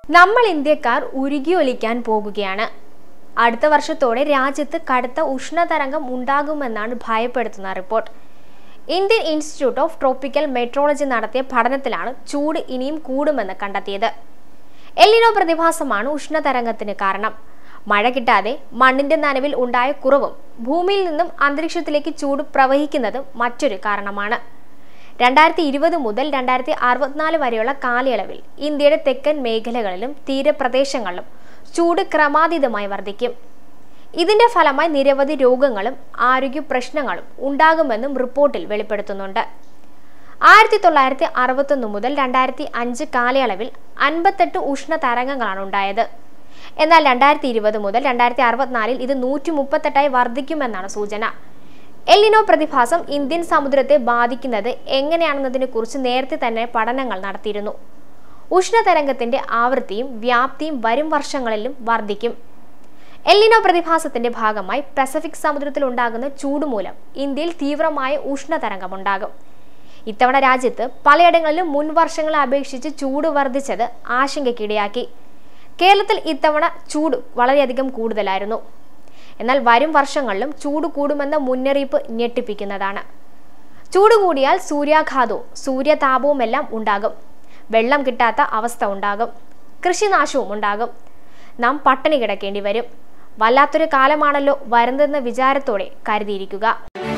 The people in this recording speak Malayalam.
നമ്മൾ ഇന്ത്യക്കാർ ഉരുകിയൊലിക്കാൻ പോകുകയാണ് അടുത്ത വർഷത്തോടെ രാജ്യത്ത് കടുത്ത ഉഷ്ണതരംഗം ഉണ്ടാകുമെന്നാണ് ഭയപ്പെടുത്തുന്ന report Indian institute of tropical meteorology നടത്തിയ പഠനത്തിലാണ് ചൂട് ഇനിയും കൂടുമെന്ന് കണ്ടെത്തിയത് എല്ലിനോ പ്രതിഭാസമാണ് ഉഷ്ണതരംഗത്തിന് കാരണം മഴ കിട്ടാതെ മണ്ണിന്റെ നനവിൽ ഉണ്ടായ കുറവും ഭൂമിയിൽ നിന്നും അന്തരീക്ഷത്തിലേക്ക് ചൂട് പ്രവഹിക്കുന്നതും മറ്റൊരു കാരണമാണ് രണ്ടായിരത്തി ഇരുപത് മുതൽ രണ്ടായിരത്തി അറുപത്തിനാല് വരെയുള്ള കാലയളവിൽ ഇന്ത്യയുടെ തെക്കൻ മേഖലകളിലും തീരപ്രദേശങ്ങളിലും ചൂട് ക്രമാതീതമായി വർദ്ധിക്കും ഇതിന്റെ ഫലമായി നിരവധി രോഗങ്ങളും ആരോഗ്യ പ്രശ്നങ്ങളും ഉണ്ടാകുമെന്നും റിപ്പോർട്ടിൽ വെളിപ്പെടുത്തുന്നുണ്ട് ആയിരത്തി തൊള്ളായിരത്തി അറുപത്തൊന്ന് മുതൽ രണ്ടായിരത്തി അഞ്ച് കാലയളവിൽ അൻപത്തെട്ട് ഉഷ്ണ തരംഗങ്ങളാണ് ഉണ്ടായത് എന്നാൽ രണ്ടായിരത്തി ഇരുപത് മുതൽ രണ്ടായിരത്തി അറുപത്തിനാലിൽ ഇത് നൂറ്റി മുപ്പത്തെട്ടായി വർദ്ധിക്കുമെന്നാണ് സൂചന എല്ലിനോ പ്രതിഭാസം ഇന്ത്യൻ സമുദ്രത്തെ ബാധിക്കുന്നത് എങ്ങനെയാണെന്നതിനെ കുറിച്ച് നേരത്തെ തന്നെ പഠനങ്ങൾ നടത്തിയിരുന്നു ഉഷ്ണതരംഗത്തിന്റെ ആവൃത്തിയും വ്യാപ്തിയും വരും വർഷങ്ങളിലും വർദ്ധിക്കും എല്ലിനോ പ്രതിഭാസത്തിന്റെ ഭാഗമായി പസഫിക് സമുദ്രത്തിൽ ഉണ്ടാകുന്ന ചൂട് മൂലം ഇന്ത്യയിൽ തീവ്രമായ ഉഷ്ണതരംഗമുണ്ടാകും ഇത്തവണ രാജ്യത്ത് പലയിടങ്ങളിലും മുൻ വർഷങ്ങളെ അപേക്ഷിച്ച് ചൂട് വർദ്ധിച്ചത് ആശങ്കയ്ക്കിടയാക്കി കേരളത്തിൽ ഇത്തവണ ചൂട് വളരെയധികം കൂടുതലായിരുന്നു എന്നാൽ വരും വർഷങ്ങളിലും ചൂട് കൂടുമെന്ന മുന്നറിയിപ്പ് ഞെട്ടിപ്പിക്കുന്നതാണ് ചൂട് കൂടിയാൽ സൂര്യാഘാതവും സൂര്യതാപവുമെല്ലാം ഉണ്ടാകും വെള്ളം കിട്ടാത്ത അവസ്ഥ ഉണ്ടാകും കൃഷിനാശവും ഉണ്ടാകും നാം പട്ടിണി കിടക്കേണ്ടി വരും വല്ലാത്തൊരു കാലമാണല്ലോ വരുന്നതെന്ന വിചാരത്തോടെ കരുതിയിരിക്കുക